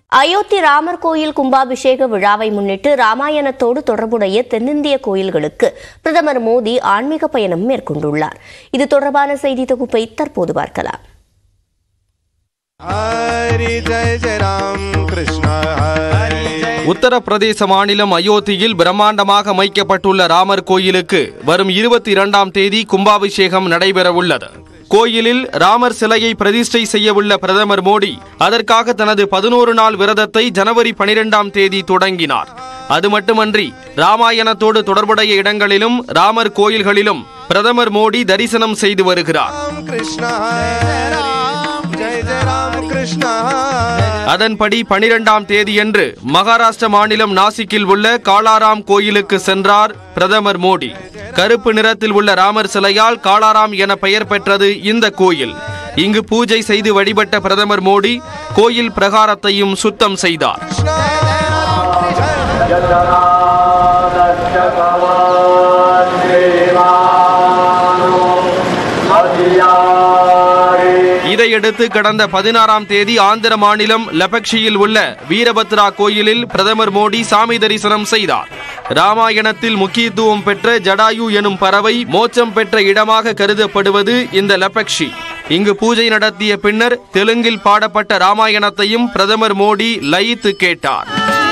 அயோத்தி ராமர் கோயில் கும்பாபிஷேக விழாவை முன்னிட்டு ராமாயணத்தோடு தொடர்புடைய தென்னிந்திய கோயில்களுக்கு பிரதமர் மோடி ஆன்மீக பயணம் மேற்கொண்டுள்ளார் இது தொடர்பான செய்தி தொகுப்பை தற்போது பார்க்கலாம் हरि जय जय राम कृष्ण हरि जय உத்தரப்பிரதேச மாநிலம் அயோத்தியில் பிரம்மாண்டமாக அமைக்கப்பட்டுள்ள ராமர் கோயிலுக்கு வரும் இருபத்தி இரண்டாம் தேதி கும்பாபிஷேகம் நடைபெறவுள்ளது கோயிலில் ராமர் சிலையை பிரதிஷ்டை செய்யவுள்ள பிரதமர் மோடி அதற்காக தனது பதினோரு நாள் விரதத்தை ஜனவரி பனிரெண்டாம் தேதி தொடங்கினார் அது மட்டுமன்றி ராமாயணத்தோடு தொடர்புடைய இடங்களிலும் ராமர் கோயில்களிலும் பிரதமர் மோடி தரிசனம் செய்து வருகிறார் राम कृष्ण हरे राम जय जय राम कृष्ण हरे அதன்படி பனிரெண்டாம் தேதியன்று மகாராஷ்டிர மாநிலம் நாசிக்கில் உள்ள காளாராம் கோயிலுக்கு சென்றார் பிரதமர் மோடி கருப்பு நிறத்தில் உள்ள ராமர் சிலையால் காளாராம் என பெயர் பெற்றது இந்த கோயில் இங்கு பூஜை செய்து வழிபட்ட பிரதமர் மோடி கோயில் பிரகாரத்தையும் சுத்தம் செய்தார் இதையடுத்து கடந்த பதினாறாம் தேதி ஆந்திர மாநிலம் லபக்ஷியில் உள்ள வீரபத்ரா கோயிலில் பிரதமர் மோடி சாமி தரிசனம் செய்தார் ராமாயணத்தில் முக்கியத்துவம் பெற்ற ஜடாயு எனும் பறவை மோட்சம் பெற்ற இடமாக கருதப்படுவது இந்த லபக்ஷி இங்கு பூஜை நடத்திய பின்னர் தெலுங்கில் பாடப்பட்ட ராமாயணத்தையும் பிரதமர் மோடி லயித்து கேட்டார்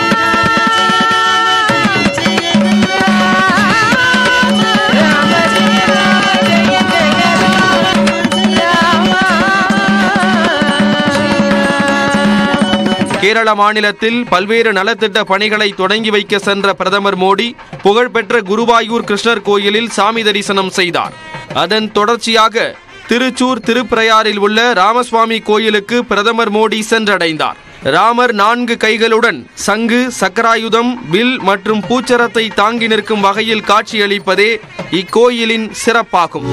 கேரள மாநிலத்தில் பல்வேறு நலத்திட்ட பணிகளை தொடங்கி வைக்க சென்ற பிரதமர் மோடி புகழ்பெற்ற குருவாயூர் கிருஷ்ணர் கோயிலில் சாமி தரிசனம் செய்தார் அதன் தொடர்ச்சியாக திருச்சூர் திருப்பிரயாரில் உள்ள ராமசுவாமி கோயிலுக்கு பிரதமர் மோடி சென்றடைந்தார் ராமர் நான்கு கைகளுடன் சங்கு சக்கராயுதம் வில் மற்றும் பூச்சரத்தை தாங்கி நிற்கும் வகையில் காட்சியளிப்பதே இக்கோயிலின் சிறப்பாகும்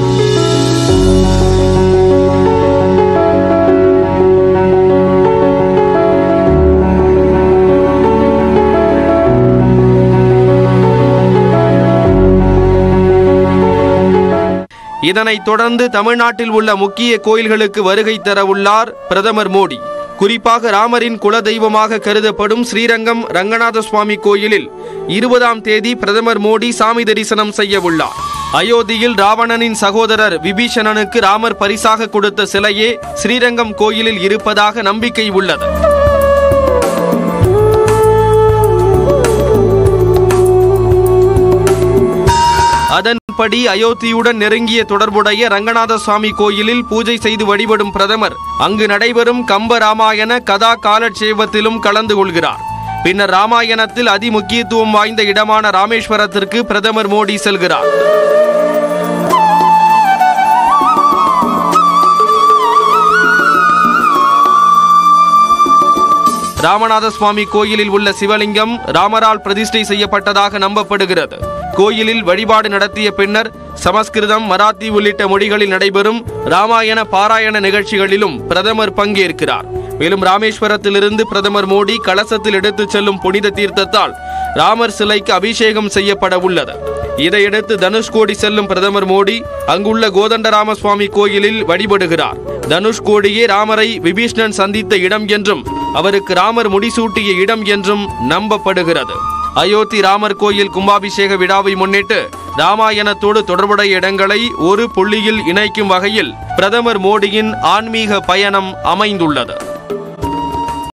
இதனைத் தொடர்ந்து தமிழ்நாட்டில் உள்ள முக்கிய கோயில்களுக்கு வருகை தர உள்ளார் பிரதமர் மோடி குறிப்பாக ராமரின் குலதெய்வமாக கருதப்படும் ஸ்ரீரங்கம் ரங்கநாத சுவாமி கோயிலில் இருபதாம் தேதி பிரதமர் மோடி சாமி தரிசனம் செய்ய உள்ளார் அயோத்தியில் ராவணனின் சகோதரர் விபீஷணனுக்கு ராமர் பரிசாக கொடுத்த சிலையே ஸ்ரீரங்கம் கோயிலில் இருப்பதாக நம்பிக்கை உள்ளது அதன்படி அயோத்தியுடன் நெருங்கிய தொடர்புடைய ரங்கநாத சுவாமி கோயிலில் பூஜை செய்து வழிபடும் பிரதமர் அங்கு நடைபெறும் கம்ப ராமாயண கதா காலட்சேபத்திலும் கலந்து கொள்கிறார் பின்னர் ராமாயணத்தில் அதிமுக்கியத்துவம் வாய்ந்த இடமான ராமேஸ்வரத்திற்கு பிரதமர் மோடி செல்கிறார் ராமநாத சுவாமி கோயிலில் உள்ள சிவலிங்கம் ராமரால் பிரதிஷ்டை செய்யப்பட்டதாக நம்பப்படுகிறது கோயிலில் வழிபாடு நடத்திய பின்னர் சமஸ்கிருதம் மராத்தி உள்ளிட்ட மொழிகளில் நடைபெறும் ராமாயண பாராயண நிகழ்ச்சிகளிலும் பிரதமர் பங்கேற்கிறார் மேலும் ராமேஸ்வரத்திலிருந்து பிரதமர் மோடி கலசத்தில் எடுத்துச் செல்லும் புனித தீர்த்தத்தால் ராமர் சிலைக்கு அபிஷேகம் செய்யப்பட உள்ளது இதையடுத்து தனுஷ்கோடி செல்லும் பிரதமர் மோடி அங்குள்ள கோதண்டராம சுவாமி கோயிலில் வழிபடுகிறார் தனுஷ்கோடியே ராமரை விபீஷ்ணன் சந்தித்த இடம் என்றும் அவருக்கு ராமர் முடிசூட்டிய இடம் என்றும் நம்பப்படுகிறது அயோத்தி ராமர் கோயில் கும்பாபிஷேக விழாவை முன்னிட்டு ராமாயணத்தோடு தொடர்புடைய இடங்களை ஒரு புள்ளியில் இணைக்கும் வகையில் பிரதமர் மோடியின் ஆன்மீக பயணம் அமைந்துள்ளது